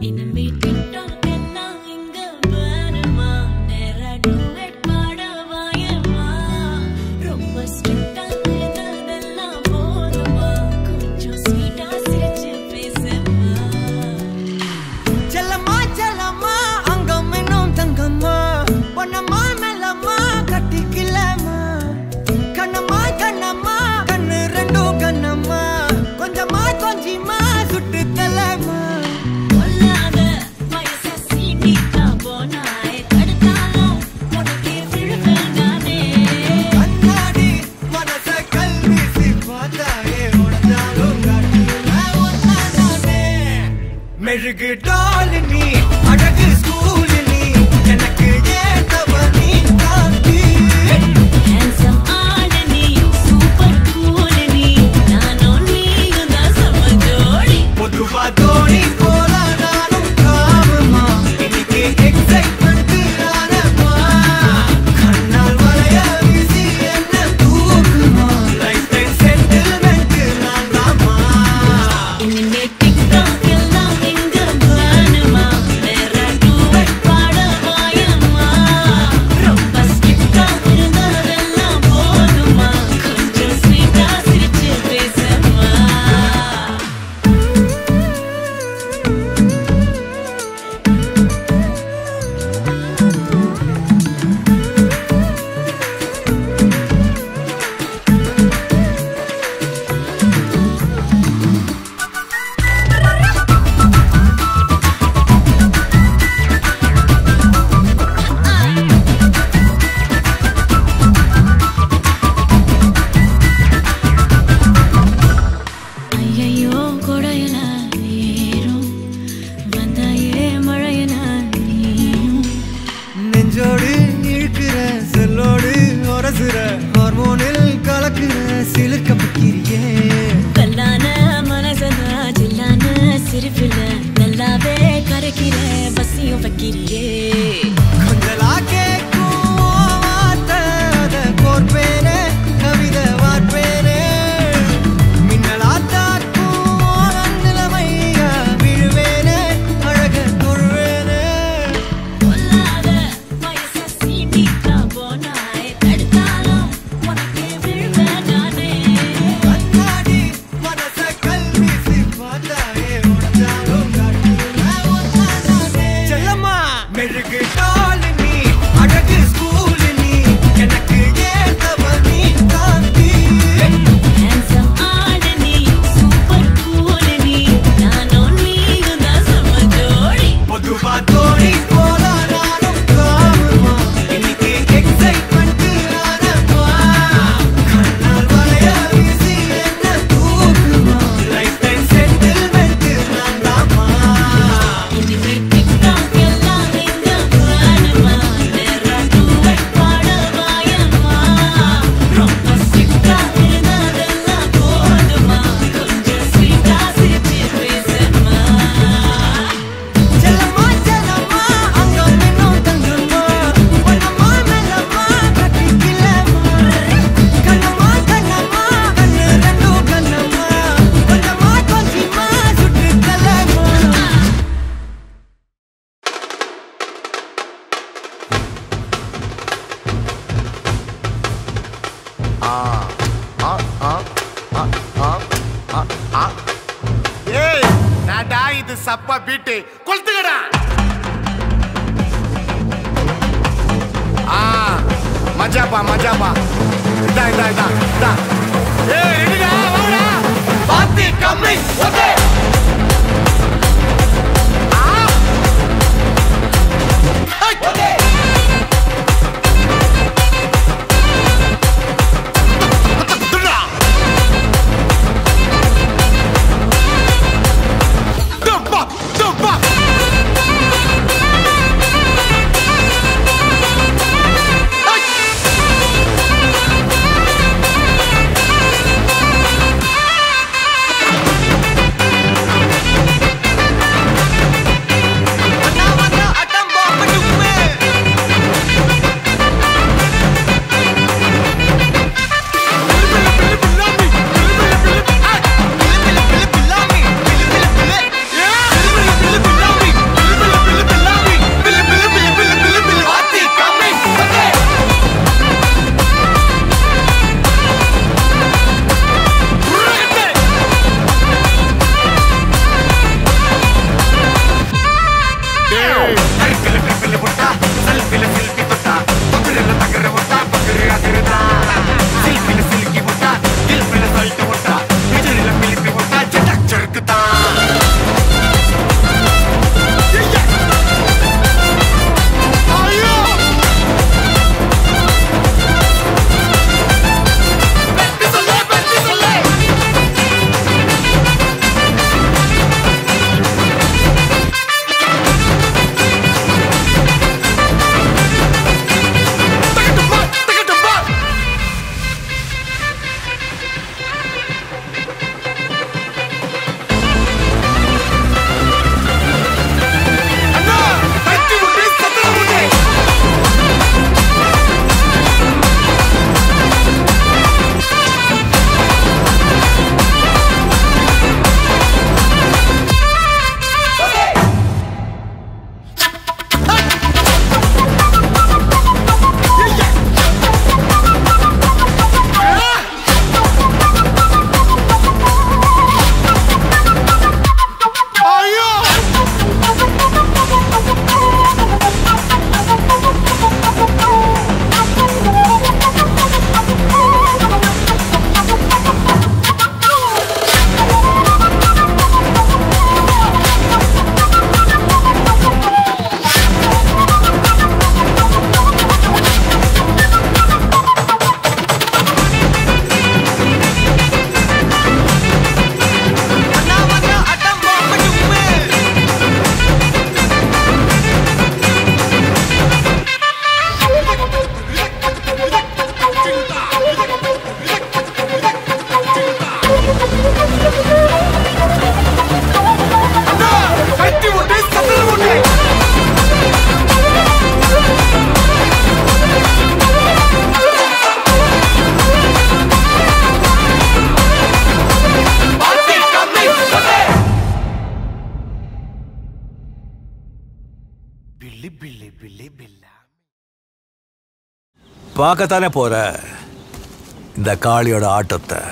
இனிமே டிக்டாக் எல்லாம் இங்க வேணுமா நேரா duet பாட வாயேம்மா. ரொம்ப strict ஆ இருந்ததெல்லாம் போதுமா கொஞ்சம் sweet ஆ சிரிச்சு பேசுமா செல்லம்மா செல்லம்மா அங்கம் இன்னும் தங்கம்மா பொன்னம்மா மெல்லம்மா கட்டிக்கலம்மா கண்ணம்மா கண்ணம்மா கண்ணு ரெண்டும் கண்ணம்மா கொஞ்சமா கொஞ்சிமா சுட்டு தலம்மா கொல்லாத வயச சீண்டிக்கா போனாய் தடுத்தாலும் உனக்கே விழுவேன் நானே கண்ணாடி மனச கல்வீசி பார்த்தாயே உடஞ்சாலும் காட்டுவேன் ஒன்னானே. மெழுகு டால் நீ அழகு ஸ்கூல் நீ எனக்கு ஏத்தவ நீ காட்டி handsome ஆன நீ சூப்பர் கூல் நீ நானும் நீயும் தான் செம்ம ஜோடி பொதுவா தோணி போல நானும் காமமா இன்னைக்கு எக்ஸைட்மெண்ட் ஆனமா கண்ணால் வளைய வீசி என்ன தூக்குமா லைஃப் டைம் செட்டில்மெண்ட் நான் தாமா இனிமே டிக்டாக் எல்லாம் எங்க வேணுமா வேற duet பாட வாயேம்மா. ரொம்ப strict ஆ இருந்ததெல்லாம் போதுமா கொஞ்சம் sweet ஆ சிரிச்சு பேசுமா ஐயையோ கொடையில ஏறும் வந்தாயே மழையில நீயும் நெஞ்சோடு இழுக்கிற செல்லோடு உரசுற ஹார்மோனில் கலக்குற சிலுக்க பக்கிரியே கல்லான மனசன ஜில்லான சிரிப்பில நல்லாவே கரைக்கிற பசியும் வைக்கிறியே கொஞ்சலா கேட்கும் வார்த்தை அதை கோர்ப்பேனே கவிதை வார்ப்பேனே மின்னலா தாக்கும் நிலைமையா விழுவேனே அழக தொழுவேனே கொல்லாத வயச சீண்டிக்கா போனாய் தடுத்தாலும் உனக்கே விழுவேன் நானே கண்ணாடி மனச கல்வீசி பார்த்தாயே உடஞ்சாலும் காட்டுவேன் ஒன்னானே. செல்லம்மா மெழுகு டால் நீ அழகு ஸ்கூல் நீ எனக்கு ஏத்தவ நீ காந்தி handsome ஆன நீ சூப்பர் கூல் நீ நானும் நீயும் தான் செம்ம ஜோடி பொதுவா தோணி போல நானும் காமமா இன்னைக்கு எக்ஸைட்மெண்ட் ஆனமா கண்ணால் வளைய வீசி என்ன தூக்குமா லைஃப் டைம் செட்டில்மெண்ட் நான் தாமா இனிமே டிக்டாக் எல்லாம் எங்க வேணுமா நேரா duet பாட வாயேம்மா. ரொம்ப strict ஆ இருந்ததெல்லாம் போதுமா கொஞ்சம் sweet ஆ சிரிச்சு பேசுமா செல்லம்மா செல்லம்மா அங்கம் இன்னும் தங்கம்மா பொன்னம்மா மெல்லம்மா கட்டிக்கலம்மா கண்ணம்மா கண்ணம்மா கண்ணு ரெண்டும் கண்ணம்மா கொஞ்சமா கொஞ்சமா சுட்டு தலம்மா ஏய் நாடா இது சப்பா பீட்டு கொளுத்துக்கடா ஆ மஜாப்பா மஜாப்பா இதா இதா இதா இதா ஏய் ரெடிடா வாடா பாத்தி கம்மி ஓகே ஆ okay Dump up! Dump up! Hey! பார்க்கத்தானே போற இந்த காளியோட ஆட்டத்தை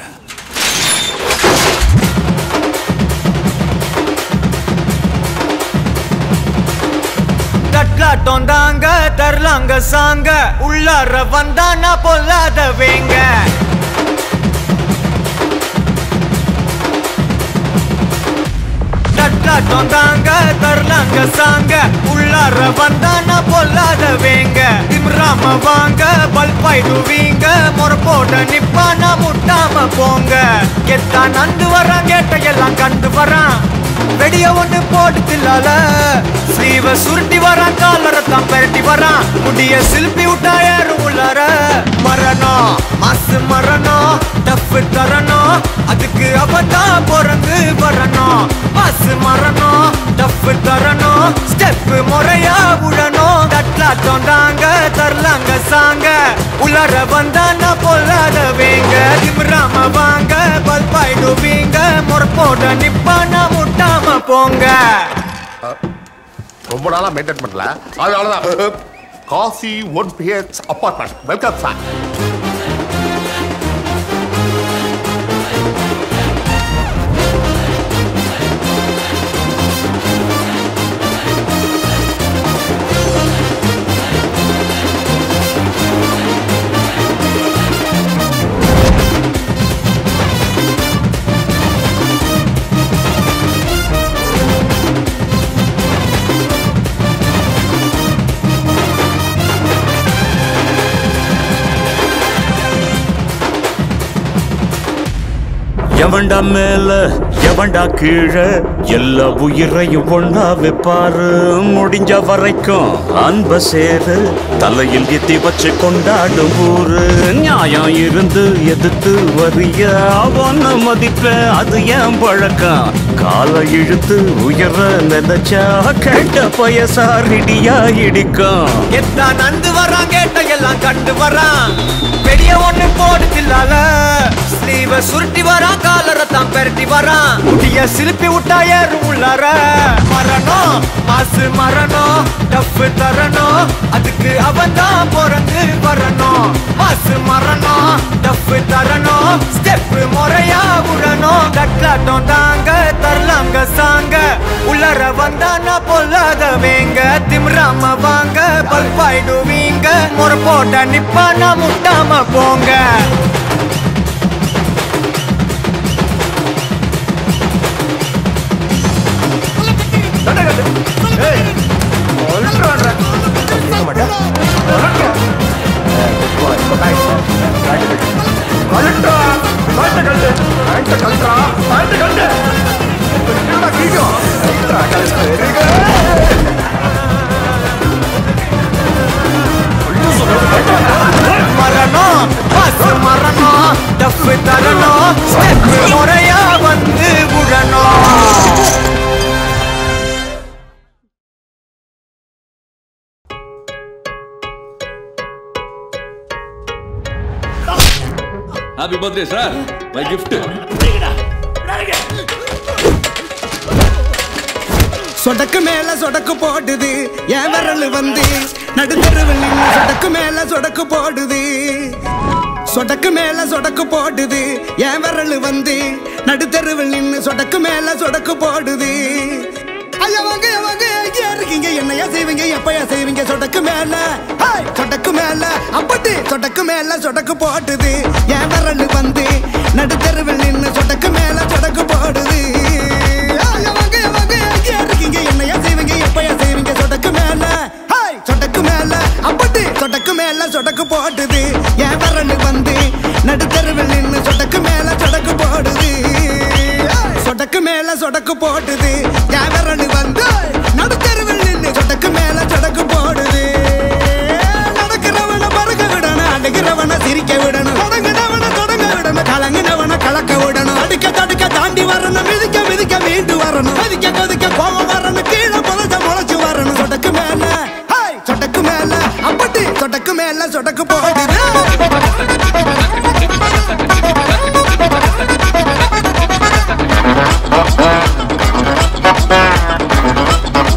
தட்லாட்டம் தாங்க தரலாங்க சாங்க உள்ளார வந்தானா பொல்லாத வேங்க தட்லாட்டம் தாங்க தரலாங்க சாங்க உள்ளார வந்தானா பொல்லாத வேங்க திம்ராம வாங்க பல்பாயிடுவீங்க முறப்போட நிப்பானா முட்டாம போங்க கெத்தா நந்து வரான் கேட்டையெல்லாம் கண்டு வரான் வெடிய ஒண்ணு போட்டு தில்லால ஸ்லீவ சுருட்டி வரான் காலரை தான் பெரட்டி வரான் முடிய சிலுப்பி விட்டா ஏறும் உள்ளார மரணம் மாசு மரணம் டஃப் தரணும் அதுக்கு அவதான் பிறந்து வரணும் மாசு மரணம் டஃப் தரணும் ஸ்டெப் முறையா விடணும் தட்லாட்டம் தாங்க தரலாங்க சாங்க உள்ளார வந்தானா பொல்லாத வேங்க திமிராம வாங்க பல்பாயிடுவீங்க முறப்போட நிப்பானா முட்டாம போங்க ரொம்ப நாளா மெயின்டைன் பண்ணல அதனாலதான் Kasi one BH apartment welcome sir எவன்டா மேல எவன்டா கீழே எல்லா உயிரையும் ஒண்ணா வைப்பாரு முடிஞ்ச வரைக்கும் அன்ப சேரு தலையில் எத்தி வச்சு கொண்டாடும் ஊரு நியாயம் இருந்து எதிர்த்து வரிய அவன மதிப்ப அது ஏன் பழக்கம் காலை இழுத்து உயர நினைச்சா கேட்ட பயசாரிடியா இடிக்கும் எத்தா நந்து வரான் கேட்ட எல்லாம் கண்டு வரான் பெரிய ஒண்ணு போடு தில்லால ஸ்லீவ சுருட்டி வரான் காலரை தான் பெரட்டி வரான் முடிய சிலுப்பி விட்டா ஏறும் உள்ளார மரணம் மாசு மரணம் டஃப் தரணும் அதுக்கு அவன் தான் பிறந்து வரணும் மாசு மரணம் டஃப் தரணும் ஸ்டெப் முறையா விடணும் தட்லாட்டம் தாங்க தரலாங்க சாங்க உள்ளர வந்தானா பொல்லாத வேங்க திம்ராம வாங்க பல்பாயிடுவீங்க முறை போட்ட நிப்பானா முட்டாம போங்க மரணம் மாசு மரணம் டஃப் தரணும் ஸ்டெப் முறையா வந்து விடணும் happy birthday sir my gift சொடக்கு மேல சொடக்கு போடுது என் விரல் வந்து நடுத்தருவில் நின்னு சொடக்கு மேல சொடக்கு போடுது சொடக்கு மேல சொடக்கு போடுது என் விரல் வந்து நடுத்தருவில் நின்னு சொடக்கு மேல சொடக்கு போடுது ஐயா வாங்க ஐயா வாங்க எங்கேயா இருக்கீங்க என்னையா செய்வீங்க எப்பயா செய்வீங்க சொடக்கு மேல ஹேய், சொடக்கு மேல அப்படி சொடக்கு மேல சொடக்கு போடுது என் விரல் வந்து நடுத்தருவில் நின்னு சொடக்கு மேல சொடக்கு போடுது ஐயா வாங்க ஐயா வாங்க எங்கேயா இருக்கீங்க என்னையா செய்வீங்க எப்பயா செய்வீங்க சொடக்கு மேல ஹேய், சொடக்கு மேல அப்படி சொடக்கு மேல சொடக்கு போடுது என் விரல் வந்து நடுத்தருவில் நின்னு சொடக்கு மேல சொடக்கு போடுது சொடக்கு மேல சொடக்கு போடுது என் விரல் வந்து நடுத்தருவில் நின்னு சொடக்கு மேல சொடக்கு போடுது நடக்கிறவன பறக்க விடணும் அழுகிறவன சிரிக்க விடணும் தொடங்கினவன தொடங்க விடணும் கலங்கினவன கலக்க விடணும் தடுக்க தடுக்க தாண்டி வரணும் மிதிக்க மிதிக்க மீண்டு வரணும் கொதிக்க கொதிக்க கோவம் வரணும் கீழே புதைச்ச முளைச்சு வரணும் சொடக்கு மேல ஹாய் சொடக்கு மேல அப்படி சொடக்கு மேல சொடக்கு போடுது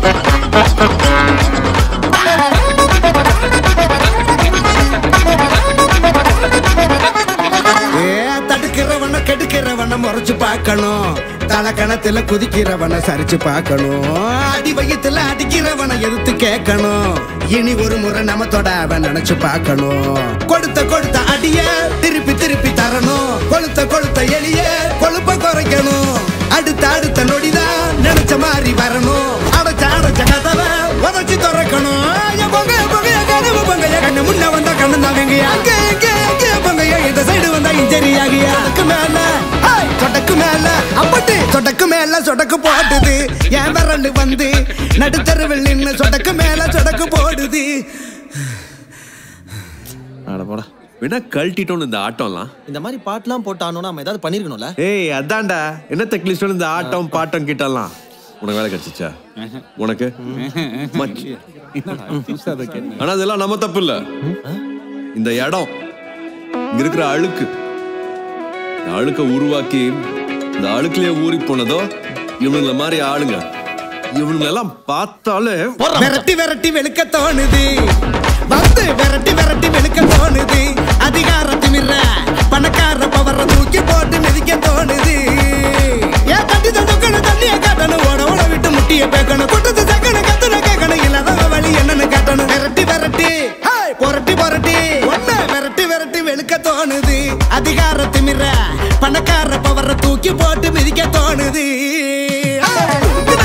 Hey! முறைச்சு பார்க்கணும் தலக்கணத்துல குதிக்கிறவனை சரிச்சு பார்க்கணும் அடி வயித்துல அடிக்கிறவனை எதிர்த்து கேட்கணும் இனி ஒரு முறை நம்ம தொட அவன் நினைச்சு பார்க்கணும் கொடுத்த கொடுத்த அடிய திருப்பி திருப்பி தரணும் கொளுத்த கொளுத்த எளிய கொழுப்ப குறைக்கணும் அடுத்த அடுத்த நொடிதான் நினைச்ச மாதிரி வரணும் அடைச்ச அடைச்ச கதவை உதச்சி திறக்கணும் என் பொங்க என் பொங்க என் கனவு பொங்க என் கண்ணு முன்ன வந்தா கண்ணு தான் வெங்க அங்க எங்க எங்க பொங்க என் இந்த சைடு வந்தா இன்ஜரி ஆகி அதுக்கு மேல ஹேய், சொடக்கு மேல அப்பட்டு சொடக்கு மேல சொடக்கு போடுது என் விரல் வந்து நடுத்தருவில் நின்னு சொடக்கு மேல சொடக்கு போடுது அட போடா வேணா கழட்டிட்டோம் இந்த ஆட்டம்லாம் இந்த மாதிரி பாட்டுலாம் போட்டானோ நம்ம ஏதாவது பண்ணிருக்கணும்ல ஏய் அதான்டா என்ன தெக்லிஸ்டோம் இந்த ஆட்டம் பாட்டம் கிட்டலாம் உனக்கு வேலை கிடைச்சிச்சா உனக்கு மச்சி. ஆனா அதெல்லாம் நம்ம தப்பு இல்ல இந்த இடம் இங்க இருக்கிற அழுக்கு இந்த அழுக்க உருவாக்கி இந்த அழுக்குலயே ஊறி போனதோ இவனுங்கள மாதிரி ஆளுங்க இவனுங்களெல்லாம் பார்த்தாலே விரட்டி விரட்டி வெளுக்க தோணுது வந்து விரட்டி விரட்டி வெளுக்க தோணுது அதிகார திமிர பணக்கார பவர தூக்கி போட்டு மிதிக்க தோணுது ஏன் தண்ணி தந்துக்கணும் தண்ணிய காட்டணும் ஓட ஓட விட்டு முட்டிய பேக்கணும் குட்டத்து சக்கணும் கத்துன கேட்கணும் இல்லாத வழி என்னன்னு காட்டணும் விரட்டி விரட்டி ஹேய், புரட்டி புரட்டி ஒண்ணு விரட்டி விரட்டி வெளுக்க தோணுது அதிகார திமிர பணக்கார பவர தூக்கி போட்டு மிதிக்க தோணுது ஹேய்.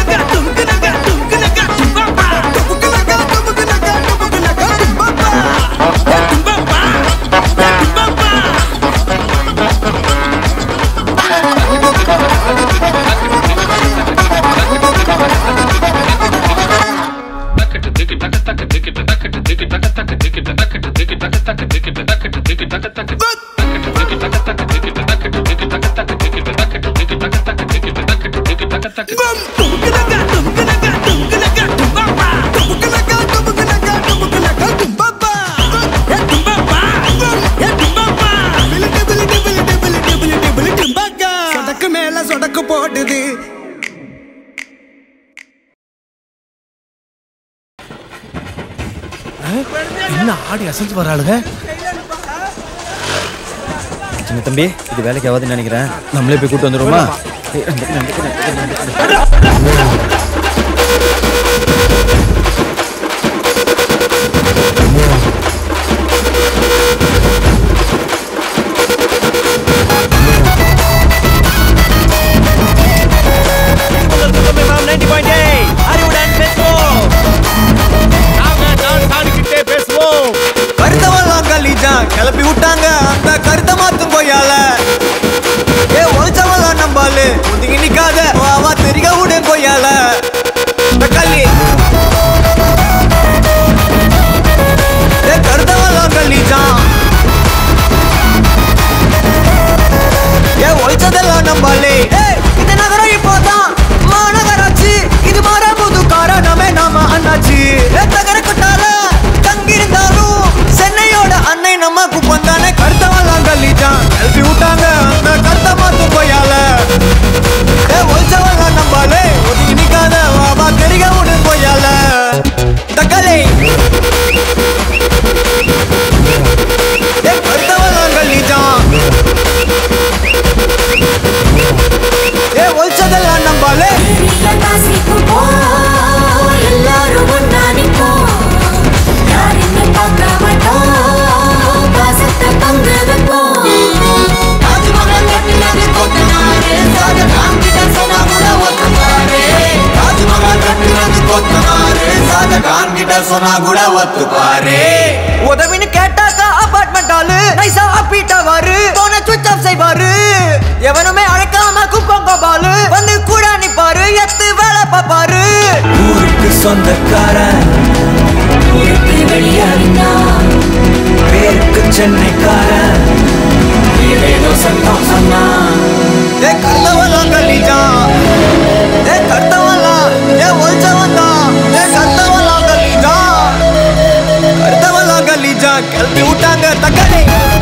சொடக்கு மேல சொடக்கு போடுது என்ன ஆடி அசைஞ்சு வராளுங்க சின்ன தம்பி இது வேலைக்கு ஆகாதுன்னு நினைக்கிறேன் நம்மளே போய் கூட்டு வந்துருவோமா கருத்தவெல்லாம் கலீஜா கிளப்பி விட்டாங்க அந்த கருத்தை மாத்தும் கொய்யால ஏ ஒழிச்சவெல்லாம் நம்பாலு ஒதுங்கி நிக்காத வா வா தெரிக விடு கொய்யால தக்காளி ஏ கருத்தவெல்லாம் கலீஜா ஏ ஒழிச்சதெல்லாம் நம்பாலே ஏய், இந்த நகரம் இப்போதான் மாநகராட்சி இது மாற புது காரணமே நாம அண்ணாச்சி ஏ தகர கொட்டால தங்கியிருந்தாலும் சென்னையோட அன்னை நம்ம குப்பந்தானே கருத்தவெல்லாம் கல்லிச்சான் எழுப்பி விட்டாங்க அந்த கருத்த மாத்து போயால ஏ ஒழிச்சவெல்லாம் நம்பாலே ஒதுங்கி நிக்காத வா வா தெரிக விடு போயால தக்காளி ஏ கருத்தவெல்லாம் கல்லிச்சான் ஏ ஒழிச்சதெல்லாம் நம்பாலே எல்லாரும் ஒன்னா நிப்போம் யாருமே பார்க்க மாட்டோம் பாசத்தை பங்கு வைப்போம் தாஜ்மஹால் கட்டினது கொத்தனாரு ஷாஜகான் கிட்ட சொன்னா கூட ஒத்துப்பாரு தாஜ்மஹால் கட்டுறது கொத்தனாரு ஷாஜகான் கிட்ட சொன்னா கூட ஒத்துப்பாரு உதவின்னு கேட்டாக்கா அபார்ட்மெண்ட் ஆளு நைசா அப்பீட்டவாரு போன சுவிச் ஆஃப் செய்வாரு எவனுமே அழைக்காம குப்பங்க பாலு வந்து கூட நிப்பாரு எத்து வேலை பாப்பாரு ஊருக்கு சொந்தக்காரன் ஊருக்கு வெளியாகினா பேருக்கு சென்னைக்காரன் ஏதேதோ சத்தம் சொன்னா ஏ கர்த்தவெல்லாம் கல்லிட்டான் ஏ கர்த்தவெல்லாம் ஏ ஒழிச்சவன் தான் ஏ கர்த்தவெல்லாம் கல்லிட்டான் கர்த்தவெல்லாம் கல்லிட்டான் கிளப்பி விட்டாங்க தக்காளி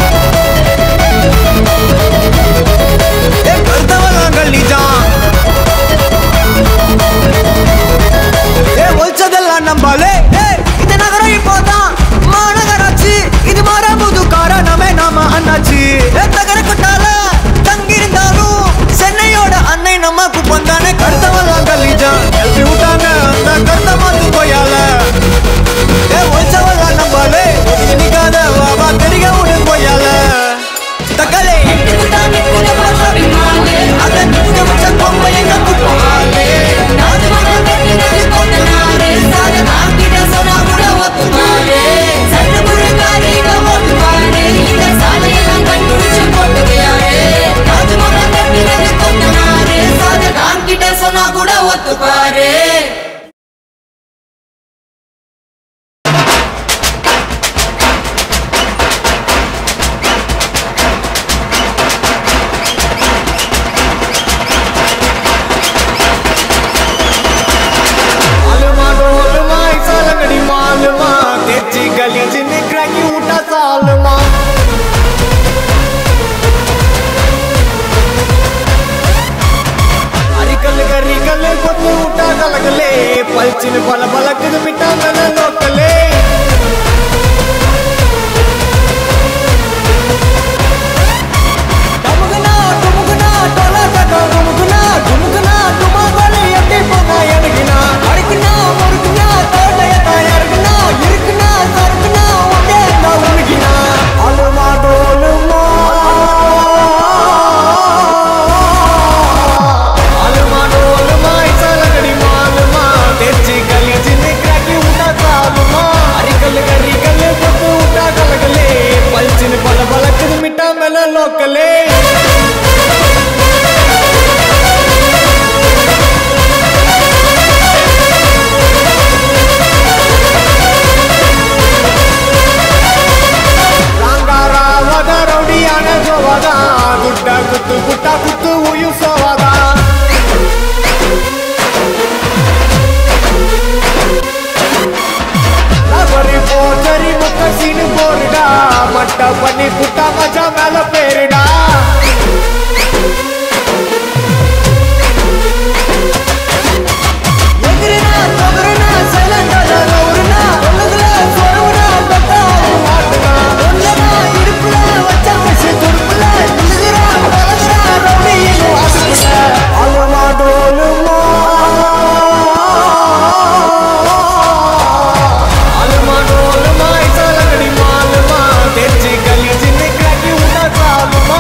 ஏ கர்த்தவெல்லாம் கல்லிட்டான் ஏ ஒழிச்சதெல்லாம் நம்பாலே ஏ இந்த நகரம் இப்போதான் மாநகராட்சி இது மாற புது காரணமே நாம லோக்கலே ರಂಗಾರಾವದ ರೌಡಿಯಾನ ಜೋವದ ಗುಡ್ಡ ಕುತ್ತು ಗುಟ್ಟ ಕುತ್ತು ಉಯು ಸೋವದ அவரி போச்சரி முக்க சீனு போருடா மட்ட பண்ணி குட்டா மஜா மேல பேருடா எதிரினா தொகுருனா சைலண்டா லவுருனா ஒல்லுகுல சொருவுனா தொட்டா மாட்டுனா ஒல்லனா இடுப்புல வச்ச பசி துடுப்புல நிலுகுறா பலகுறா ரவுடியின் வாசுக்குல அலுமா டோலுமா அலுமா டோலுமா இசலங்கடி மாலுமா தெரிச்சு கலி சின்ன கிராக்கி உண்டா சாலுமா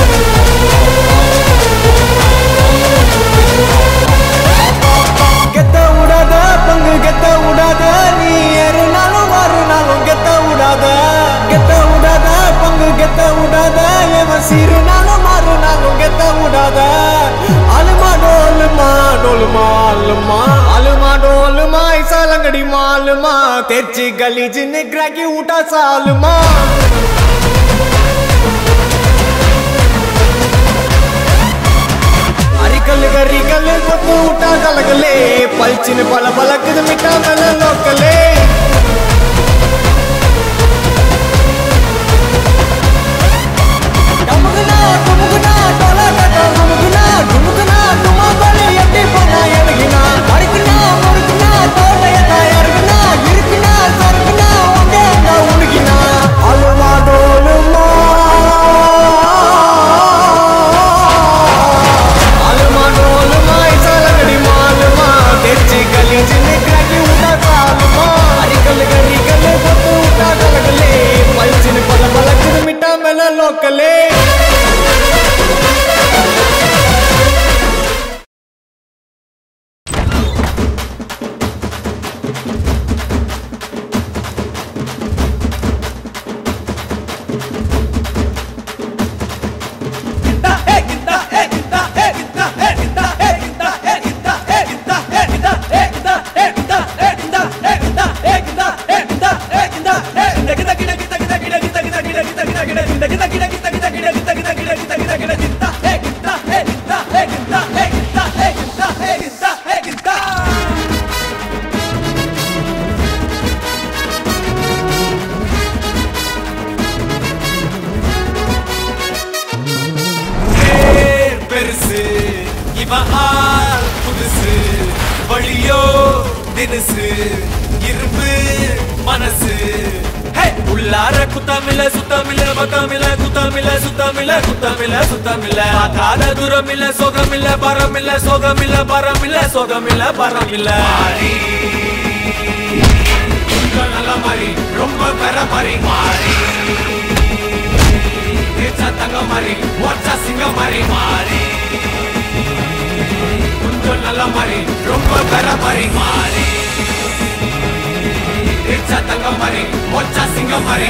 கெத்த விடாத பங்கு கெத்த விடாத நீ ஏறுனாலும் மாறுனாலும் கெத்த விடாத கெத்த விடாத பங்கு கெத்த விடாத எவன் சீருனாலும் மாறுனாலும் கெத்த விடாத அலுமா டோலுமா டோலுமா அலுமா அலுமா டோலுமா இசாலங்கடி மாலுமா தெச்சி கலீஜின்னு கிராக்கி விட்டா சாலுமா அரிக்கல்லு கரிக்கல்லு கொத்து விட்டா கலகலே பல்ச்சின்னு பல பலக்குது மிட்டா மேல லோக்கலே டமுகுனா, டுமுகுனா, டொலகட்டா, முமுகுனா, டுமுகுனா, டுமாங்கோலு எட்டி போனா எனக்குனா. அடிக்குனா, முறுக்குனா, தோட்டையத்தா இறங்குனா, இருக்குனா, சறுக்குனா, உண்டே அங்க உனக்குனா. அலுமா டோலுமா அலுமா டோலுமா இசலங்கடி மாலுமா தெச்சி கலீஜின்னு கிராக்கி விட்டா சாலுமா அரிக்கல்லு கரிக்கல்லு கொத்து விட்டா கலகலே பல்ச்சின்னு பல பலக்குது மிட்டா மேல லோக்கலே பேர் பெருசு இவன் ஆள் புதுசு வழியோ தினுசு இரும்பு மனசு ஹே! உள்ளார குத்தமில்ல சுத்தமில்ல பக்கமில்ல குத்தமில்ல சுத்தமில்ல குத்தமில்ல சுத்தமில்ல பார்க்காத தூரமில்ல சோகமில்ல பரமில்ல சோகமில்ல பரமில்ல சோகமில்ல பரமில்ல மாறி கொஞ்சம் நல்ல மாதிரி ரொம்ப பெற மாதிரி மாறி தேச்சா தங்க மாதிரி ஓச்சா சிங்க மாதிரி மாறி கொஞ்சம் நல்ல மாதிரி ரொம்ப பெற மாதிரி மாறி தேச்சா தங்க மாதிரி ஓச்சா சிங்க மாதிரி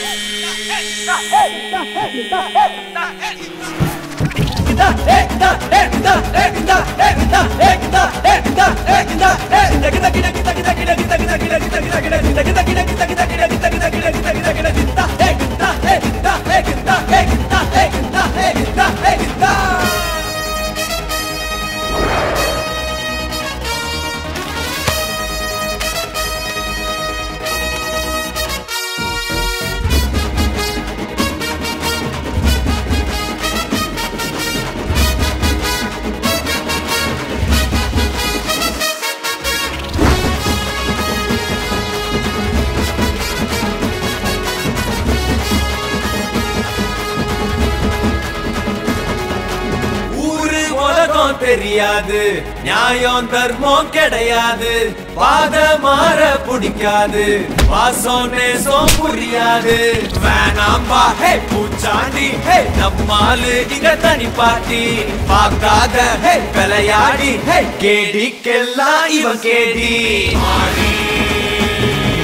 ஊரு உலகம் தெரியாது நியாயம் தர்மம் கிடையாது பாத மாற பிடிக்காது வாசம் நேசம் புரியாது வேணாம்பா ஹே பூச்சாண்டி ஹே நம்மாலு இங்க தனி பாட்டி பார்க்காத ஹே விளையாடி ஹே கேடிக்கெல்லாம் இவன் கேடி மாறி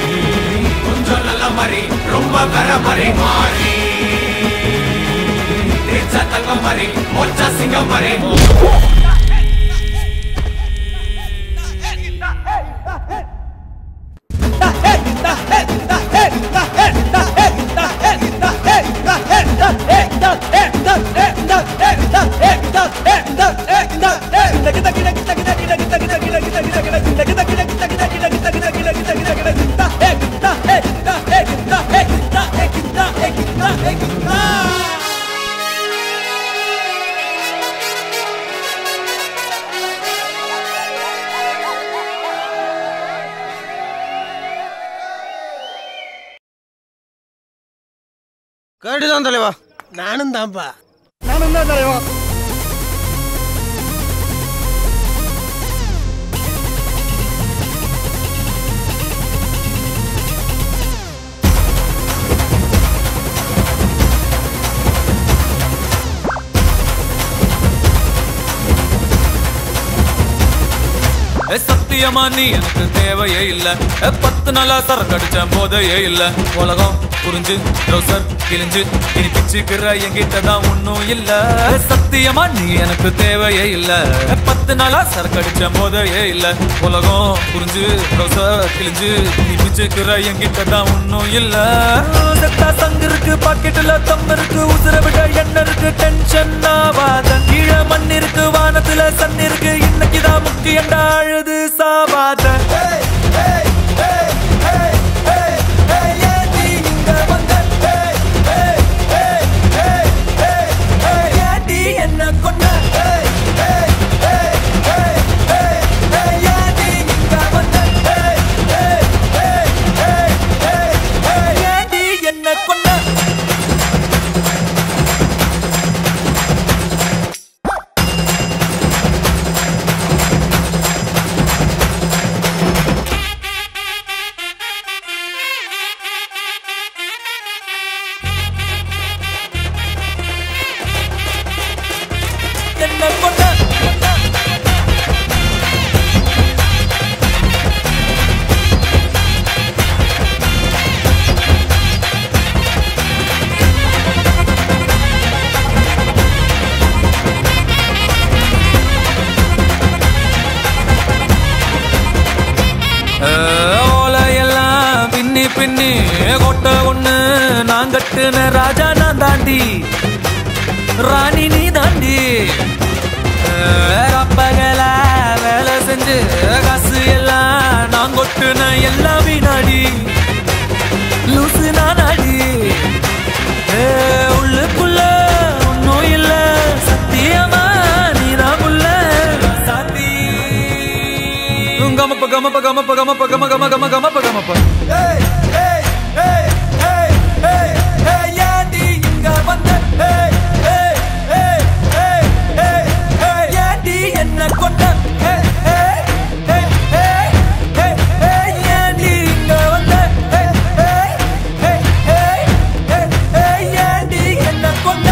கொஞ்சம் நல்ல மாதிரி ரொம்ப பெற மாதிரி மாறி மாதிரி மொச்சா சிங்கம் மாதிரி கேட்டுதான் தலைவா நானும் தான்ப்பா நானும் தான் தலைவா ஏ, சத்தியமா நீ எனக்கு தேவையே இல்ல ஏ, பத்து நாளா சரக்கு அடிச்ச போதையே இல்ல உலகம் புரிஞ்சு ட்ரௌசர் கிழிஞ்சு இனி பிச்சுக்கிற என்கிட்ட தான் ஒன்னும் இல்ல ஏ, சத்தியமா நீ எனக்கு தேவையே இல்ல ஏ, பத்து நாளா சரக்கு அடிச்ச போதையே இல்ல உலகம் புரிஞ்சு ட்ரௌசர் கிழிஞ்சு இனி பிச்சுக்கிற என்கிட்ட தான் ஒன்னும் இல்ல செத்தா சங்கு இருக்கு பாக்கெட்டுல தம் இருக்கு உசுர விட என்ன இருக்கு டென்ஷன் ஆவாத கீழே மண் இருக்கு வானத்துல சன் இருக்கு இன்னைக்குதான் முக்கியண்டா அழுது சாவாத என்ன கொண்ட என்ன கொண்ட என்ன கொண்ட ஓலையெல்லாம் பின்னி பின்னி கொட்ட ஒண்ணு நான் கட்டுன ராஜா நான் தாண்டி ராணி நீ தாண்டி அப்பகல வேலை செஞ்சு காசு எல்லாம் நான் கொட்டுன எல்லாம் வீணாடி லூசு நானாடி ஏ, உள்ளுக்குள்ள ஒன்னும் இல்ல சத்தியமா நீதான் உள்ள சாத்தி கமப்ப கமப்ப கமப்ப கமப்ப கம கம கம கமப்ப கமப்ப ஏண்டி இங்க வந்த ஏய், ஏய், ஏய், ஏய், ஏய், ஏய், ஏண்டி என்ன கொண்ட ஏய், ஏய், ஏய், ஏய், ஏய், ஏய், ஏண்டி இங்க வந்த ஏய், ஏய், ஏய், ஏய், ஏய், ஏய், ஏண்டி என்ன கொண்ட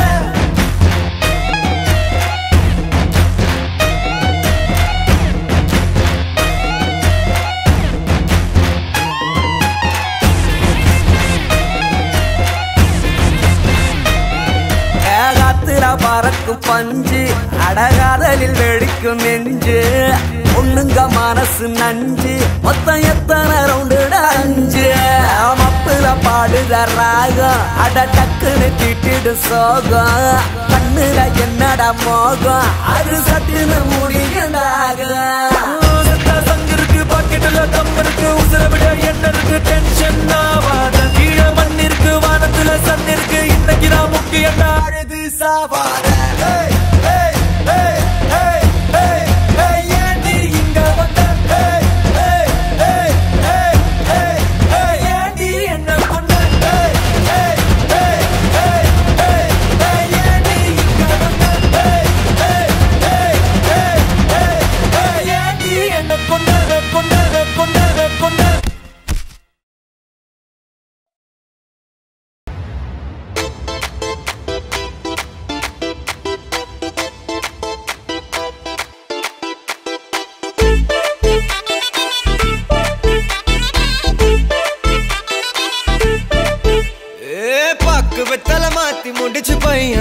ஏகாத்திர பறக்கும் பஞ்சு அடகாதலில் வெடிக்கும் நெஞ்சு ஒண்ணுங்க மனசு நஞ்சு மொத்தம் எத்தனை ரவுண்டு அஞ்சு மப்புல பாடுத ராகம் அட டக்குன்னு திட்டிடு சோகம் கண்ணுல என்னடா மோகம் அது சட்டுன்னு முடியுண்டாகும் சங்கு இருக்கு பாக்கெட்டுல தம் இருக்கு உசுர விட என்ன இருக்கு டென்ஷன் ஆவாத கீழே மண் இருக்கு வானத்துல சன் இருக்கு இன்னைக்கு நான் முக்கியம் அழுது சாவாத ஏய், ஏய், ஏய், ஏய், ஏய், ஏய், ஏண்டி இங்க வந்த? ஏய், ஏய், ஏய், ஏய், ஏய், ஏய், ஏண்டி என்ன கொண்ட? ஏய், ஏய், ஏய், ஏய், ஏய், ஏய், ஏண்டி இங்க வந்த? ஏய், ஏய், ஏய், ஏய், ஏய், ஏய், ஏண்டி என்ன கொண்ட கொண்ட கொண்ட கொண்ட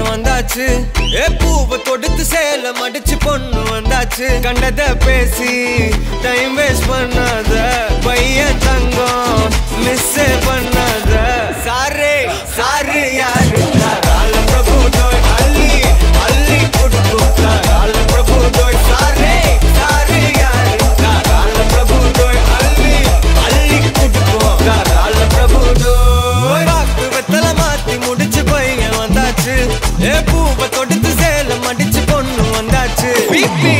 வந்தாச்சு ஏ பூவை தொடுத்து சேல மடிச்சு பொண்ணு வந்தாச்சு கண்டத பேசி டைம் வேஸ்ட் பண்ணாத பையன் தங்கம் மிஸ் பண்ணாத சாரே சாரு யாரு கால பிரபு டோய் அள்ளி அள்ளி கொடுக்கும் கால பிரபு டோய் சாரே சாரு யாரு கால பிரபு டோய் அள்ளி அள்ளி கொடுக்கும் கால பிரபு டோய் வாக்கு வெத்தல மாத்தி முடிச்சு பையன் வந்தாச்சு ஏ பூவை தொடுத்து சேல மடிச்சு பொண்ணு வந்தாச்சு பிபி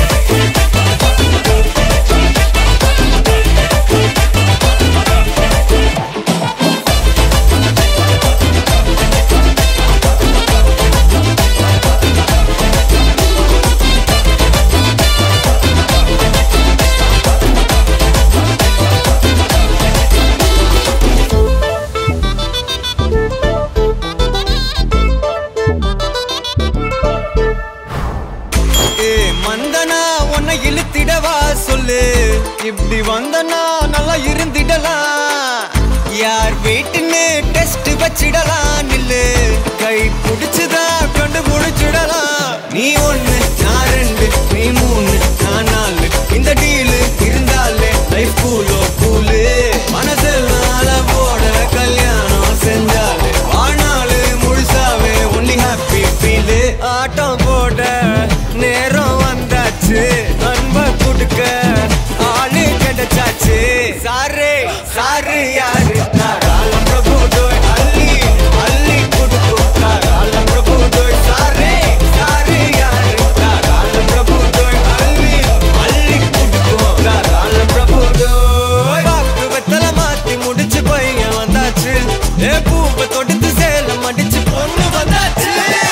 ஏ மந்தனா உன்னை இழுத்திடவா சொல்லு இப்படி வந்தனா நல்லா இருந்திடலாம் யார் வீட்டுன்னு டெஸ்ட் வச்சிடலாம் நில்லு கை பிடிச்சுதா கண்டு முடிச்சிடலாம் நீ ஒண்ணு நான் ரெண்டு நீ மூணு நான் நாலு இந்த டீலு இருந்தாலே லைஃப் கூலோ கூலு மனசெல்லாம் போட கல்யாணம் செஞ்சாலே வாழ்நாளு முழுசாவே ஒன்லி ஹாப்பி ஃபீலு ஆட்டம் போட நேரம் வந்தாச்சு அன்ப கொடுக்க ஆளு கிடைச்சாச்சு சாரு சாரு யாரு கால பிரபு டோய் அள்ளி அள்ளி கொடுக்கும் கால பிரபு டோய் சாரே சாரு யாரு கால பிரபு டோய் அள்ளி அள்ளி கொடுக்கும் கால பிரபு டோய் வாக்கு வெத்தல மாத்தி முடிச்சு பையன் வந்தாச்சு ஏ பூவை தொடுத்து சேலம் அடிச்சு பொண்ணு வந்தாச்சு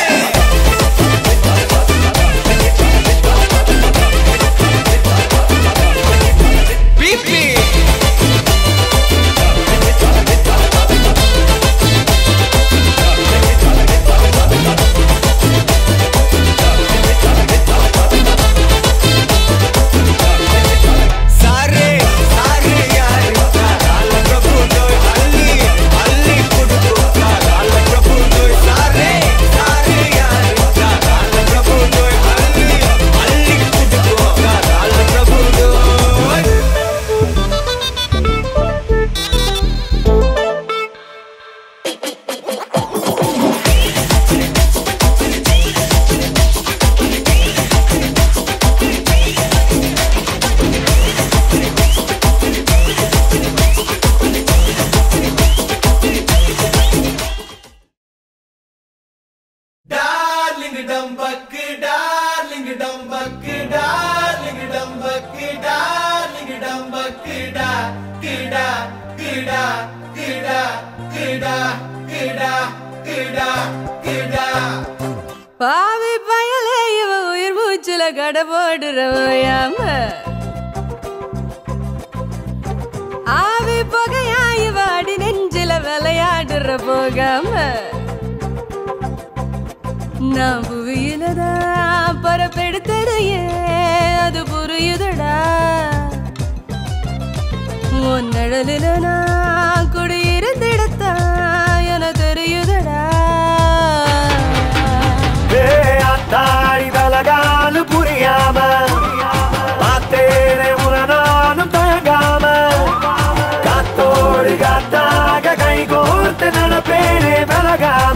பிபி சாரே சாரு யாரு கால பிரபு டோய் அள்ளி அள்ளி கொடுக்கும் கால பிரபு டோய் சாரே சாரு யாரு கால பிரபு டோய் அள்ளி அள்ளி கொடுக்கும் கால பிரபு டோய் டார்லிங் டம்பக்கு டார்லிங் டம்பக்கு டார்லிங் டம்பக்கு டார்லிங் டம்பக்கு டா கிடா கிடா கிடா கிடா கிடா கிடா கிடா பாவி பயலே இவ உயிர் மூச்சுல கடை போடுறவையாம ஆவி புகையா இவ அடி நெஞ்சில விளையாடுற போகாம நான் புவியிலதான் பரப்பெடுத்ததையே அது புரியுதடா உன் நிழலில நான் குடியிருந்திடத்தான் என தெரியுதடா தாடி தலகாலு புரியாம பார்த்தேனே உனநானும் தயங்காம காத்தோடு காத்தாக கை கோர்த்து நடப்பேனே விலகாம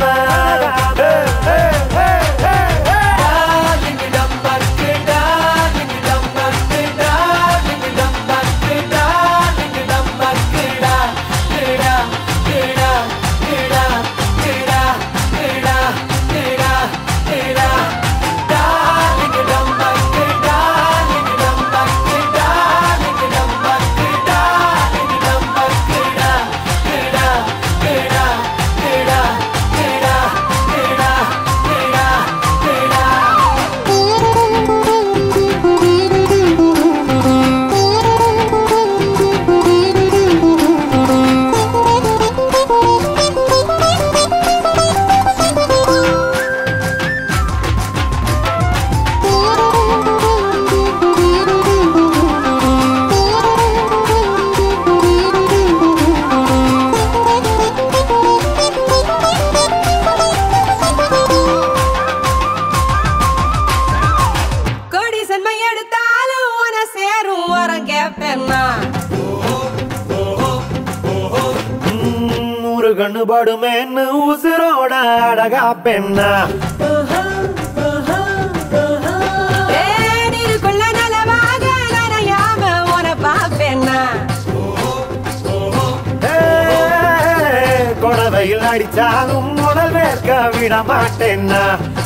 படுமேன்னு உசுரோட அழகா பெண்ணா தேனிருக்குள்ள நலமாக நனையாம உன பாப்பேன்னா கொடவையில் அடிச்சாலும் முதல் வேர்க்க விட மாட்டேன்னா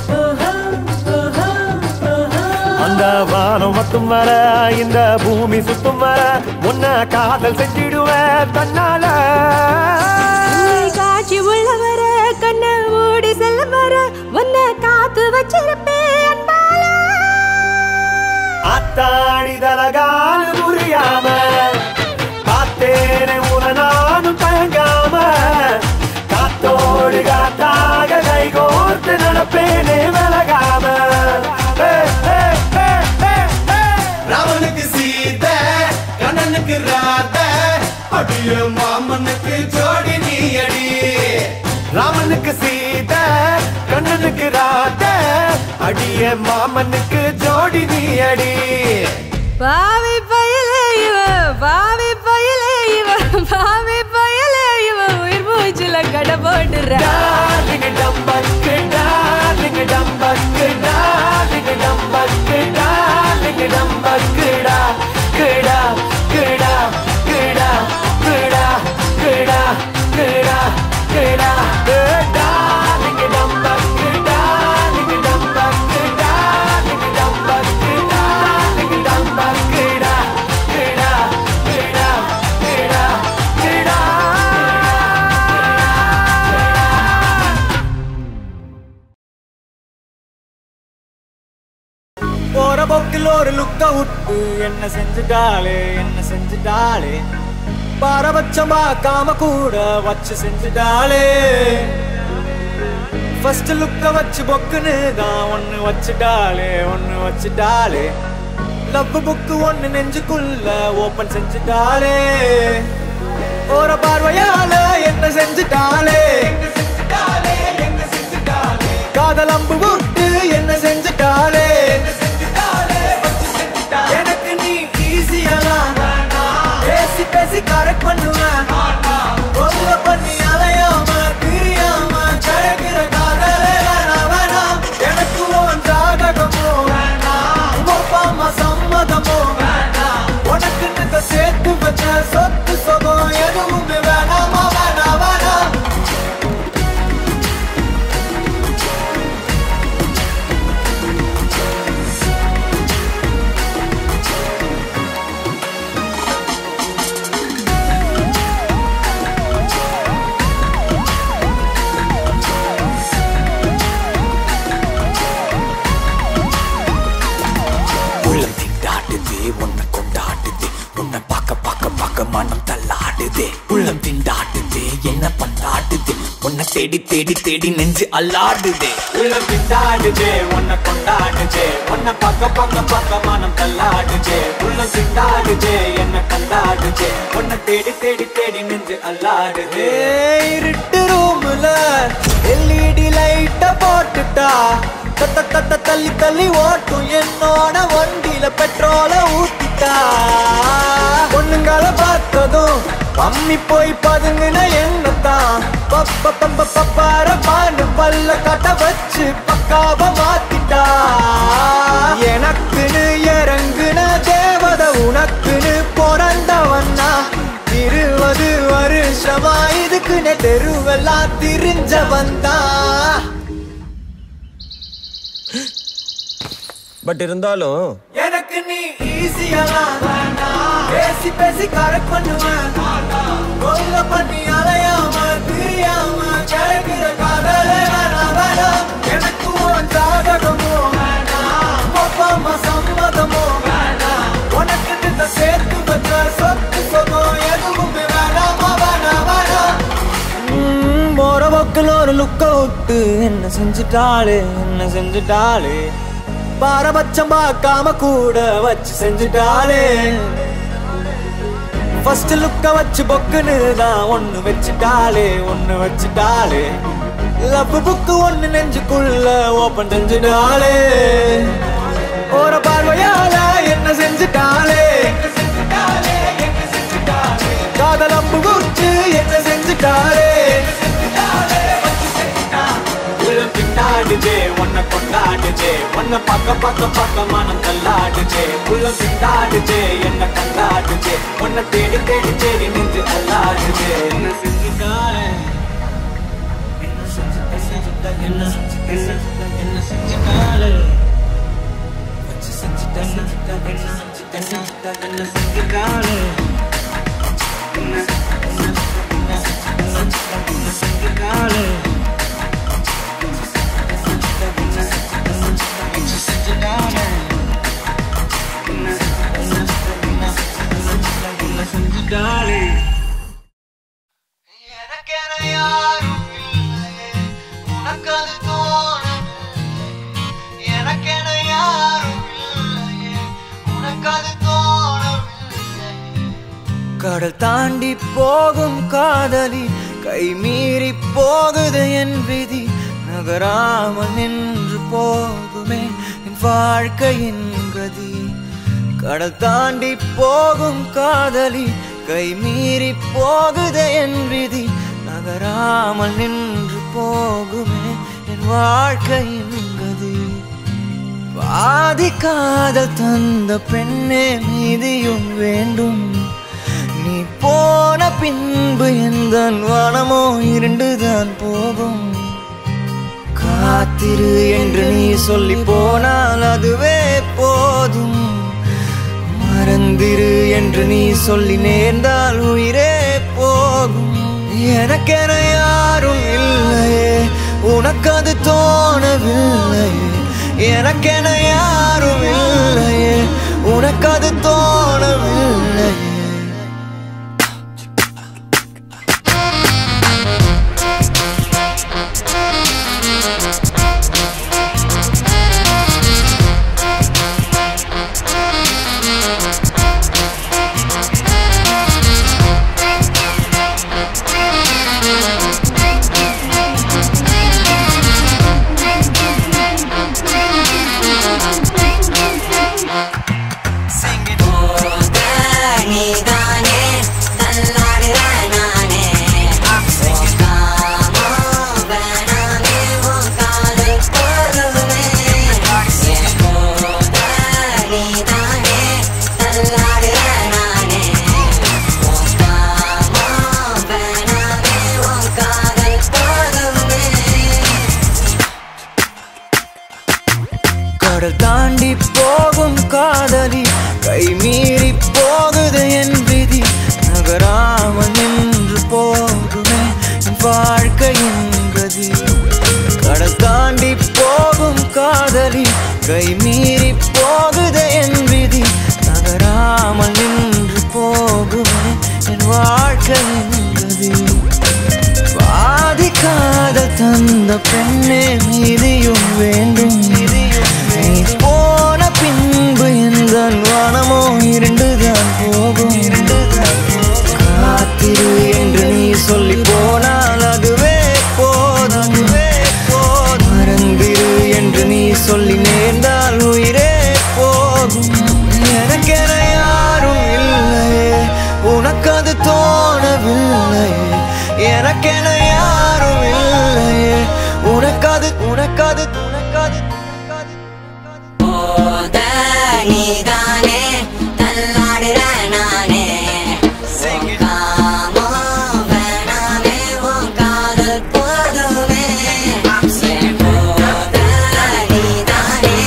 அந்த வானம் மட்டும் வர இந்த பூமி சுத்தும் வர உன்னை காதல் செஞ்சிடுவேன் தன்னால உன்னை காட்சி உள்ள வர கண்ண மூடி செல்ல வர உன்னை காத்து வச்சிருப்பேன் அன்பால அத்தாடி தலகால புரியாம பார்த்தேனே உன நானும் தயங்காம காத்தோடு காத்தாக கை கோர்த்து நடப்பேனே விலகாம ஏ, ஏ, ஏ, ஏ, ஏ. ராமனுக்கு சீத கண்ணனுக்கு ராத அடிய மாமனுக்கு ஜோடி நீ அடி ராமனுக்கு சீத கண்ணனுக்கு ராத அடிய மாமனுக்கு ஜோடி நீ அடி பாவி பயலே இவ பாவி பயலே இவ பாவி பயலே இவ உயிர் மூச்சுல கடை போட்டுற டார்லிங் டம்பக்கு டார்லிங் டம்பக்கு டார்லிங் டம்பக்கு டார்லிங் டம்பக்குடா கிடா கிடா கிடா கிடா கிடா கிடா கிடா டார்லிங் டம்பக்கு டார்லிங் டம்பக்கு டார்லிங் டம்பக்கு டார்லிங் டம்பக்குடா கிடா கிடா கிடா கிடா போற போக்கில் ஒரு லுக்க விட்டு என்ன செஞ்சுட்டாளே என்ன செஞ்சுட்டாளே பாரபட்சம் பார்க்காம கூட வச்சு செஞ்சுட்டாளே ஃபர்ஸ்ட் லுக்க வச்சு பொக்குன்னு தான் ஒன்னு வச்சுட்டாளே ஒன்னு வச்சுட்டாளே லவ் புக்கு ஒன்னு நெஞ்சுக்குள்ள ஓபன் செஞ்சுட்டாளே போற பார்வையால என்ன செஞ்சுட்டாளே காதல் அம்பு விட்டு என்ன செஞ்சுட்டாளே எனக்கு நீ ஈஸியெல்லாம் பேசி பேசி கரெக்ட் பண்ணுவேன் ஒல்ல பண்ணி அலையாம பிரியாம கழகிற காதலே வேணாம் வேணாம் எனக்கு உன் ஜாதகமோ வேணாம் அப்பா அம்மா சம்மதமோ வேணாம் உனக்கு நிக்க சேர்த்து வச்ச சொத்து சொகம் எதுவுமே வேணாமா வேணாம் வேணாம் உள்ளம் திண்டாடுதே உன்னை கொண்டாடுதே உன்னை பார்க்க பார்க்க பார்க்க மனம் தள்ளாடுதே உள்ளம் திண்டாடுதே என்ன பண்ணாடுதே உன்னை தேடி தேடி தேடி நெஞ்சு அல்லாடுதே உள்ளம் திண்டாடுதே உன்னை கொண்டாடுதே உன்னை பார்க்க பார்க்க பார்க்க மனம் தள்ளாடுதே உள்ளம் திண்டாடுதே என்ன கண்டாடுதே உன்னை தேடி தேடி தேடி நெஞ்சு அல்லாடுதே இருட்டு ரூம்ல எல்இடி லைட்ட போட்டுட்டா தத்த தத்த தள்ளி தள்ளி ஓட்டும் என்னோட வண்டியில பெட்ரோல ஊத்திட்டா பொண்ணுங்களை பார்த்ததும் பம்மி போய் பதுங்கின என்னத்தான் பப்ப பப்ப பப்பார பாண்டு பல்ல கட்ட வச்சு பக்காவ மாத்திட்டா எனக்குன்னு இறங்குன தேவத உனக்குன்னு பிறந்தவன்னா இருபது வருஷமா இதுக்குன்னு தெருவெல்லாம் திரிஞ்சவன் தான் பட் இருந்தாலும் எனக்கு நீ ஈஸியெல்லாம் பேசி பேசி கரெக்ட் பண்ணுவேன் கொல்ல பண்ணி அலையாம பிரியாம கிடைக்கிற காதலே வேணாம் வேணாம் எனக்கு உன் ஜாதகமோ வேணாம் அப்பா அம்மா சம்மதமோ வேணாம் உனக்கு நித்த சேர்த்து வச்ச சொத்து சொகம் எதுவுமே வேணாமா வேணாம் வேணாம் போற பக்கத்தில் ஒரு லுக்க விட்டு என்ன செஞ்சுட்டாளே என்ன செஞ்சுட்டாளே பாரபட்சம் பார்க்காம கூட வச்சு செஞ்சுட்டாளே ஃபர்ஸ்ட் லுக்க வச்சு பொக்குன்னு தான் ஒண்ணு வச்சுட்டாளே ஒண்ணு வச்சுட்டாளே லவ் புக்கு ஒண்ணு நெஞ்சுக்குள்ள ஓபன் செஞ்சுட்டாளே ஒரு பார்வையால என்ன செஞ்சுட்டாளே காதல் அம்பு குச்சு என்ன செஞ்சுட்டாளே திண்டாடுச்சே உன்னை கொண்டாடுச்சே உன்னை பக்க பக்க பக்க மனம் தள்ளாடுச்சே உள்ள திண்டாடுச்சே என்ன கண்டாடுச்சே உன்னை தேடி தேடி தேடி நின்று அல்லாடுச்சே என்ன செஞ்சுட்டாலே என்ன செஞ்சுட்ட செஞ்சுட்ட என்ன என்ன என்ன செஞ்சுட்டாலே வச்சு செஞ்சுட்ட செஞ்சுட்ட என்ன செஞ்சுட்ட செஞ்சுட்ட என்ன செஞ்சுட்டாலே என்ன என்ன என்ன செஞ்சுட்ட என்ன செஞ்சுட்டாலே Darling. உனக்கது தோணவில்லை எனக்கென யாரும் இல்லையே உனக்கது தோணவில்லை கடல் தாண்டி போகும் காதலி கை மீறி போகுது என் விதி நகராமல் நின்று போகுமே என் வாழ்க்கையின் கதி கடல் தாண்டி போகும் காதலி கை மீறி போகுது என் விதி நகராமல் நின்று போகுமே என் வாழ்க்கையின் கதி பாதி காதல் தந்த பெண்ணே மீதியும் வேண்டும் நீ போன பின்பு எந்த வனமோ இருண்டுதான் போகும் காத்திரு என்று நீ சொல்லி போனால் அதுவே போதும் மறந்திரு என்று நீ சொல்லி நேர்ந்தால் உயிரே போகும் எனக்கென யாரும் இல்லையே உனக்கு அது தோணவில்லையே எனக்கென யாரும் இல்லையே உனக்கு அது தோணவில்லையே நீதானே தள்ளாடுற நானே காமோ வேணாமே உன் காதல் போதுமே என் போத நீதானே தள்ளாடுற நானே காமோ வேணாமே உன் காதல் போதுமே கடல் தாண்டி போகும் காதலி கை மீறி போகுது என் விதி நகராமல் நின்று போகுமே என் வாழ்க்கையின் கதி கடல் தாண்டி போகும் காதலி கை மீறி போகுது என் விதி நகராமல் நின்று போகுமே என் வாழ்க்கையின் கதி பாதிக்காத தந்த பெண்ணே மீதியும் வேண்டும் நீ போன பின்பு எந்த வானமோ இருண்டுதான் போகும் காத்திரு என்று நீ சொல்லி போனால் அதுவே போதும் மறந்திரு என்று நீ சொல்லி நேர்ந்தால் உயிரே போகும் எனக்கென யாரும் இல்லையே உனக்கு அது தோணவில்லையே எனக்கென யாரும் இல்லையே உனக்கது உனக்கது உனக்கது போத நீதானே தள்ளாடுற நானே காமோ வேணாமே உன் காதல் போதுமே என் போத நீதானே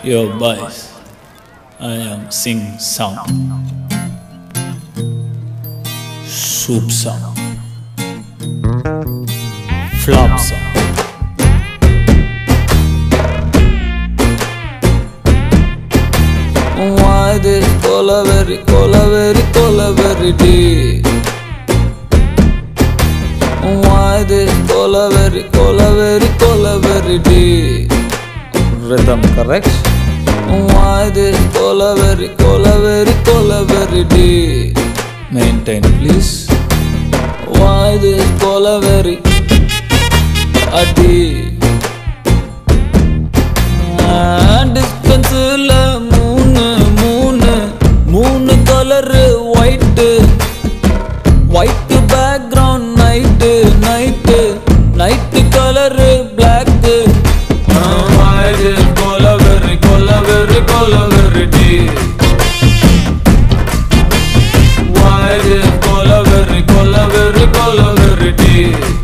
Yo, boys, I am Sing Sound. Soup Sound. Flop Sound. Why this colaveri, colaveri, colaveri D? Why this colaveri, colaveri, colaveri D? Rhythm correct? Why this colaveri, colaveri, colaveri D? Maintain please. Why this colaveri? A D. டிஸ்பென்ஸில் மூணு மூணு மூணு colour white white background night night night colour black கொலவெறி கொலவெறி கொலவெறி டி கொலவெறி கொலவெறி கொலவெறி டி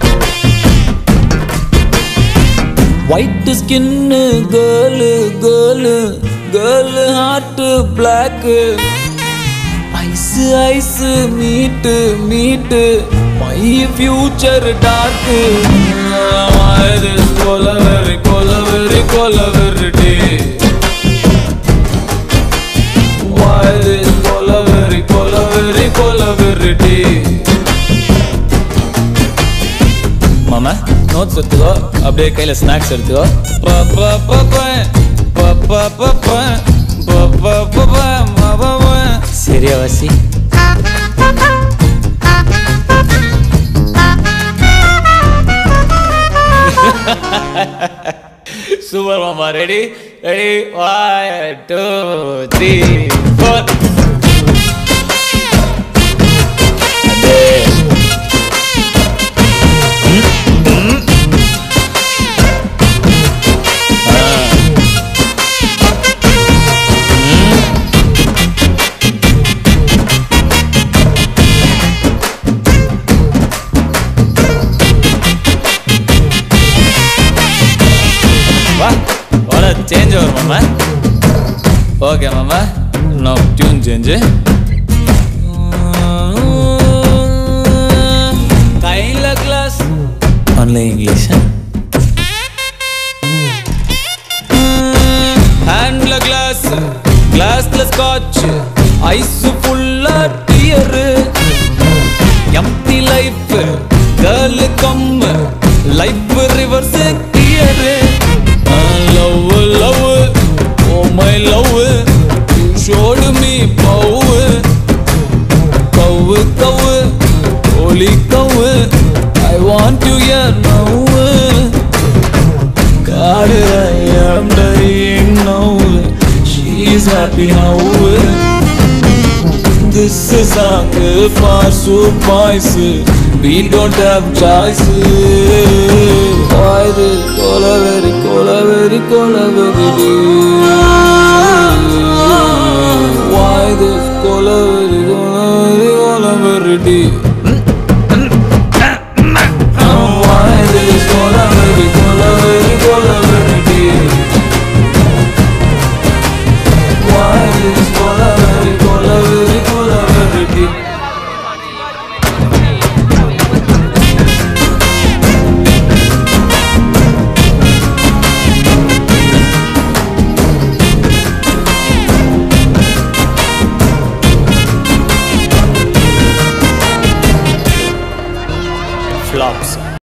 white skin girl girl girl heart black eyes eyes meet meet my future dark கொலவெறி கொலவெறி கொலவெறி டே கொலவெறி கொலவெறி கொலவெறி டே மாமா நோட்ஸ் எடுத்துக்கோ அப்படியே கையில ஸ்நாக்ஸ் எடுத்துக்கோ ப, ப, ப, ப, ப, ப, ப, ப, ப, ப, ப, ப, ம, ப, ப. சரியா வாசி சூப்பர் மாமா ready ready one two three four வா வர சேஞ்ச் வரும் மாமா ஓகே மாமா நோ டியூன் சேஞ்சு கையில கிளாஸ் ஒன்லி இங்கிலீஷ் ஹேண்ட்ல கிளாஸ் கிளாஸ்ல ஸ்காட்ச் ஐஸ் ஃபுல்லா tear empty life girl come life reverse gear love love oh my love showed me bow cow cow holy cow I want to hear now God, I am dying now. She's happy now. This is song for soup boys. We don't have choice. Why this cola very cola very cola very Why this cola very cola very cola very deep? Why this cola very cola very cola very deep? Why this cola very cola very cola very deep? flops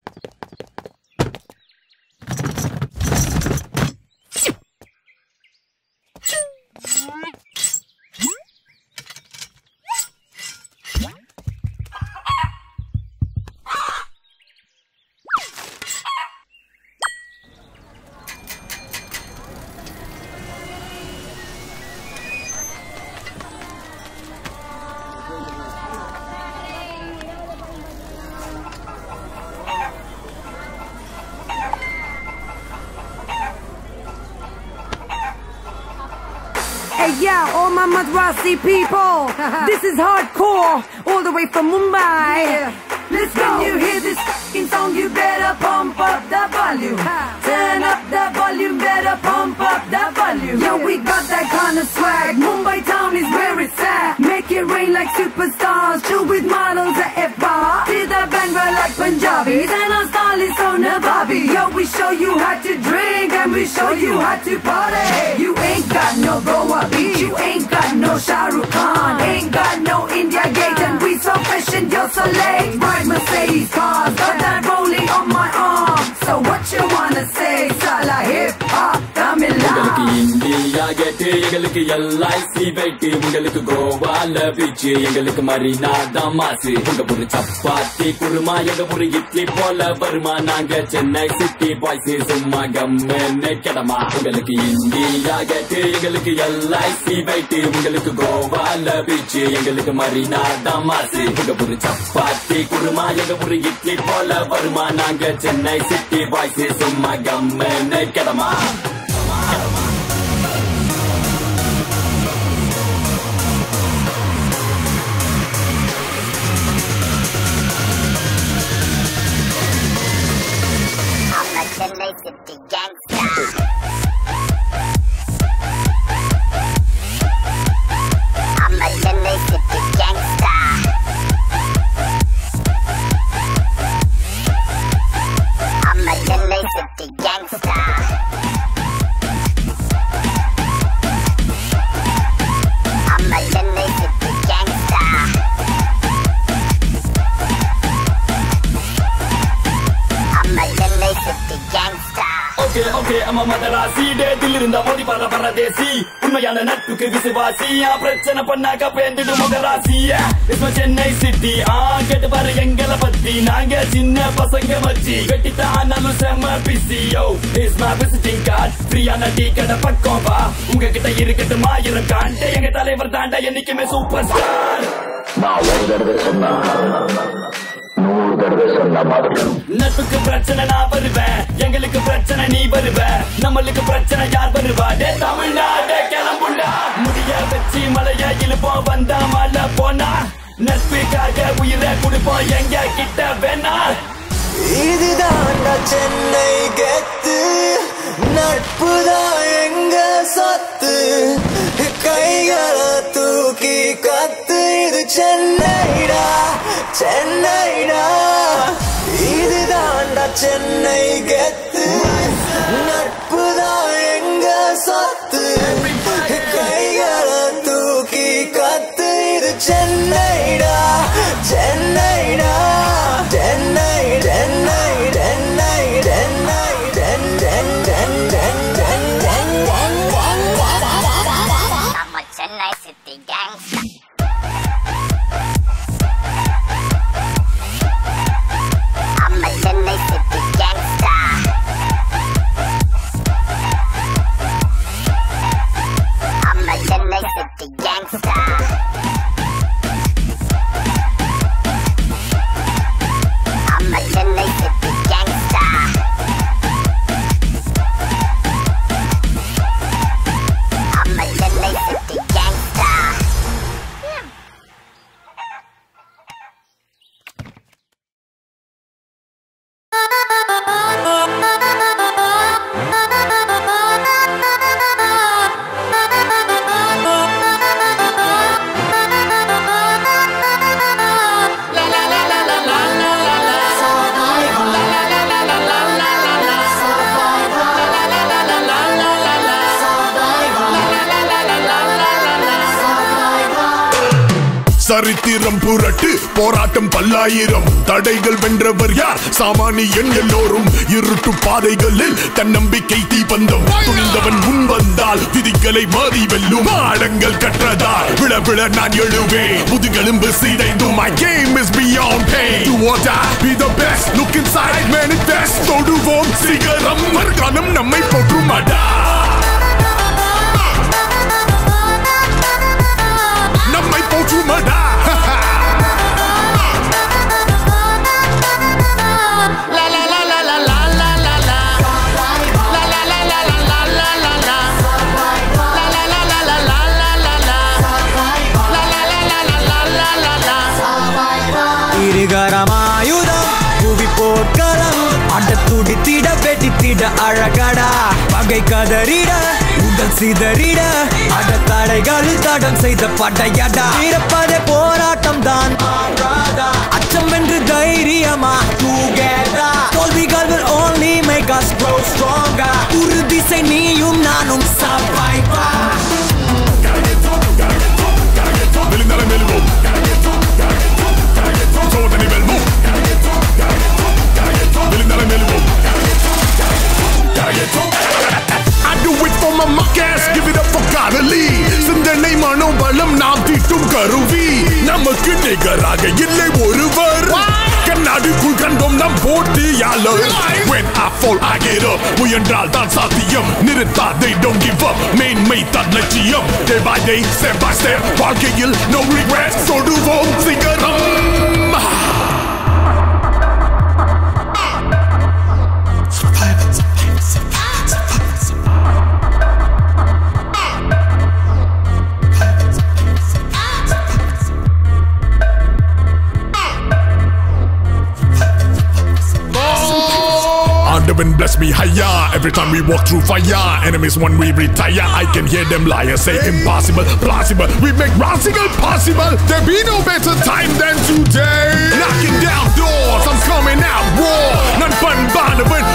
Hey yeah, all my Madrasi people, this is hardcore, all the way from Mumbai. Let's when you hear this fucking song, you better pump up the volume. Turn up the volume, better pump up the volume. Yo, we got that kind of swag. Mumbai town is where it's at. Make it rain like superstars. Chill with models at F-bar. See the Bangla like Punjabis. And our style is so nababi. Yo, we show you how to drink and we show you how to party. You ain't got no Goa beach. You ain't got no Shah Rukh Khan. Ain't got no India Gate. And we so fresh and you're so late. Ride Mercedes cars. Got that rolling on my arm. So what you wanna say? Sala hip hop, உங்களுக்கு Tamil India கேட்டு எங்களுக்கு LIC weight உங்களுக்கு கோவால beach எங்களுக்கு மரினா தான் மாசு உங்க ஒரு சப்பாத்தி குருமா எங்க ஒரு இட்லி போல வருமா நாங்க சென்னை சிட்டி பாய்ஸ் சும்மா கம்மென்னு கிடமா உங்களுக்கு இந்தியா கேட்டு எங்களுக்கு எல்ஐசி வெயிட்டு உங்களுக்கு கோவால பீச் எங்களுக்கு மரினா தான் மாசு உங்க ஒரு சப்பாத்தி குருமா எங்க ஒரு இட்லி போல வருமா நாங்க சென்னை சிட்டி பாய்ஸ் சும்மா கம்மென்னு கிடமா I'm a Chennai City gangster. I'm a Chennai City gangster. I'm a Chennai City gangster. I'm a Chennai City gangster. I'm a Chennai City gangster. Okay okay அம்மா மதராசி டேட்டில் இருந்த மோதி பர பரதேசி உண்மையான நட்புக்கு விசுவாசி ஆ, பிரச்சனை பண்ணாக்க பேந்துடு முகராசி இஸ்ம சென்னை சிட்டி ஆ கேட்டு பாரு எங்களை பத்தி நாங்க சின்ன பசங்க மச்சி வெட்டித்த ஆனாலும் செம்ம busy yo is my visiting card ஃப்ரீயான டீ கடை பக்கம் வா உங்ககிட்ட இருக்கட்டும் ஆயிரம் காண்டே எங்க தலைவர் தாண்டா என்னைக்குமே சூப்பர் ஸ்டார் நான் ஒரு தடவை சொன்னா நூறு தடவை சொன்ன மாதிரி நட்புக்கு பிரச்சனை நான் வருவேன் எங்களுக்கு பிரச்சனை நீ வருவ நம்மளுக்கு பிரச்சனை யார் வருவா டே தமிழ்நாடு கிளம்புண்டா முடிய வச்சு மலைய இழுப்போம் வந்தா மலை போனா நட்புக்காக உயிரை கொடுப்போம் எங்க கிட்ட வேணா இதுதான்டா சென்னை கெத்து நட்புதான் எங்க சத்து கைகளை தூக்கி கத்து இது சென்னைடா சென்னைடா இதுதான்டா சென்னை கெத்து நட்புதான் எங்க சத்து கைகளை தூக்கி கத்து இது சென்னைடா சென்னைடா Chennai Chennai Chennai Chennai Sen Sen Sen Sen Sen Sen I'm a Chennai City gangster. I'm a Chennai City gangster. I'm a Chennai City gangster. I'm a Chennai City gangster. I'm a Chennai City gangster. சரித்திரம் புரட்டு போராட்டம் பல்லாயிரம் தடைகள் வென்றவர் யார் சாமானியன் எல்லோரும் இருட்டு பாதைகளில் தன்னம்பிக்கை தீபந்தம் துணிந்தவன் முன் வந்தால் விதிகளை மாறி வெல்லும் ஆழங்கள் கற்றதால் விழ விழ நான் எழுவேன் முதுகெலும்பு சிதைந்தும் my game is beyond pain do or die be the best look inside manifest தொடுவோம் சிகரம் மறுகாலம் நம்மை போற்றுமாடா நம்மை போற்றுமாடா இருகரமாயுதம் புவி போற்ற விட அழகடா பகை கதறிட உடல் சிதறிட அட தடைகளில் தடம் செய்த படையடா இருப்பதே போராட்டம் தான் அச்சம் என்று தைரியமா together தோல்விகள் will only make us grow stronger உறுதி செய் நீயும் நானும் survivor விழுந்தாலே மெல்வோம் சோதனை வெல்வோம் விழுந்தாலே மெல்வோம் I do it for my muck ass, give it up for காதலி சிந்தனை மனோபலம் நாம் தீட்டும் கருவி நமக்கு நிகராக இல்லை ஒருவர் கண்ணாடிக்குள் கண்டோம் நம் போட்டியாளர் When I fall I get up முயன்றால் தான் சாத்தியம் நிறுத்தாதே don't give up மேன்மை தான் லட்சியம் Day by day step by step வாழ்க்கையில் no regrets தொடுவோம் சிகரம் Underwind bless me higher Every time we walk through fire Enemies when we retire I can hear them liars say impossible Plausible We make rosical possible There be no better time than today Knocking down doors I'm coming out raw None fun barnabin